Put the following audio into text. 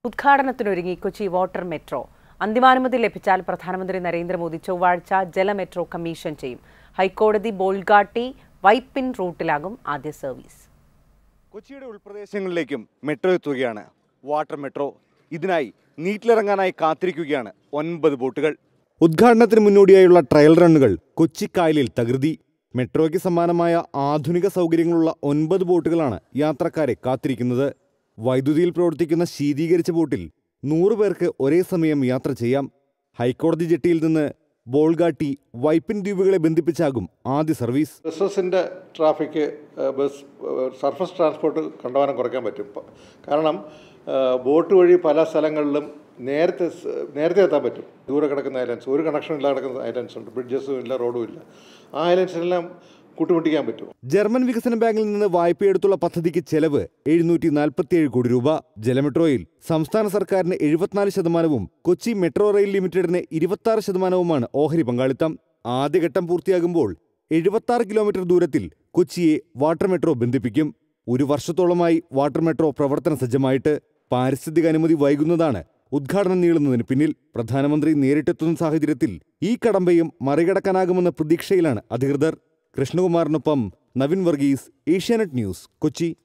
ഉദ്ഘാടനത്തിനൊരുങ്ങി Kochi water metro അന്തിമാനുമതി ലഭിച്ചാൽ പ്രധാനമന്ത്രി നരേന്ദ്രമോദി ചൊവ്വാഴ്ച ജല മെട്രോ കമ്മീഷൻ ചെയ്യും ഹൈക്കോടതി ബോൾഗാട്ടി വൈപ്പിൻ റൂട്ടിലാകും ആദ്യ സർവീസ് കൊച്ചിയുടെ ഉൾപ്രദേശങ്ങളിലേക്കും മെട്രോ എത്തുകയാണ് വാട്ടർ മെട്രോ ഇതിനായി നീറ്റിലിറങ്ങാനായി കാത്തിരിക്കുകയാണ് ഒൻപത് ബോട്ടുകൾ ഉദ്ഘാടനത്തിന് മുന്നോടിയായുള്ള ട്രയൽ റണ്ണുകൾ കൊച്ചിക്കായലിൽ തകൃതി മെട്രോയ്ക്ക് സമാനമായ ആധുനിക സൗകര്യങ്ങളുള്ള ഒൻപത് ബോട്ടുകളാണ് യാത്രക്കാരെ കാത്തിരിക്കുന്നത് വൈദ്യുതിയിൽ പ്രവർത്തിക്കുന്ന ശീതീകരിച്ച ബോട്ടിൽ നൂറ് പേർക്ക് ഒരേ സമയം യാത്ര ചെയ്യാം ഹൈക്കോടതി ജെട്ടിയിൽ നിന്ന് ബോൾഗാട്ടി വൈപ്പിൻ ദ്വീപുകളെ ബന്ധിപ്പിച്ചാകും ആദ്യ സർവീസ് ബസ്സസിൻ്റെ ട്രാഫിക് ഏഹ്, ബസ് ഏഹ്, സർഫസ് ട്രാൻസ്പോർട്ട് കണ്ടമാനം കുറയ്ക്കാൻ പറ്റും ഇപ്പം. കാരണം ഏഹ്, ബോട്ട് വഴി പല സ്ഥലങ്ങളിലും നേരത്തെ സ് നേരത്തെ എത്താൻ പറ്റും ദൂരെ കിടക്കുന്ന ഐലൻഡ്സ് ഒരു കണക്ഷൻ ഇല്ലാതെ കിടക്കുന്ന ഐലൻഡ്സ് ഉണ്ട് ബ്രിഡ്ജസും ഇല്ല റോഡും ഇല്ല ആ ഐലൻഡ്സിനെല്ലാം കൂട്ടുമുട്ടിക്കാൻ പറ്റും ജർമ്മൻ വികസന ബാങ്കിൽ നിന്ന് വായ്പയെടുത്തുള്ള പദ്ധതിക്ക് ചെലവ് എഴുന്നൂറ്റി നാൽപ്പത്തിയേഴ് കോടി രൂപ ജലമെട്രോയിൽ സംസ്ഥാന സർക്കാരിന് എഴുപത്തിനാല് ശതമാനവും കൊച്ചി മെട്രോ റെയിൽ ലിമിറ്റഡിന് ഇരുപത്തി ശതമാനവുമാണ് ഓഹരി പങ്കാളിത്തം ആദ്യഘട്ടം പൂർത്തിയാകുമ്പോൾ എഴുപത്തി കിലോമീറ്റർ ദൂരത്തിൽ കൊച്ചിയെ വാട്ടർ മെട്രോ ബന്ധിപ്പിക്കും ഒരു വർഷത്തോളമായി വാട്ടർ മെട്രോ പ്രവർത്തന സജ്ജമായിട്ട് പാരിസ്ഥിതിക അനുമതി വൈകുന്നതാണ് ഉദ്ഘാടനം നീളുന്നതിന് പിന്നിൽ പ്രധാനമന്ത്രി നേരിട്ടെത്തുന്ന സാഹചര്യത്തിൽ ഈ കടമ്പയും മറികടക്കാനാകുമെന്ന പ്രതീക്ഷയിലാണ് അധികൃതർ കൃഷ്ണകുമാറിനൊപ്പം നവിൻ വർഗീസ് ഏഷ്യാനെറ്റ് ന്യൂസ് കൊച്ചി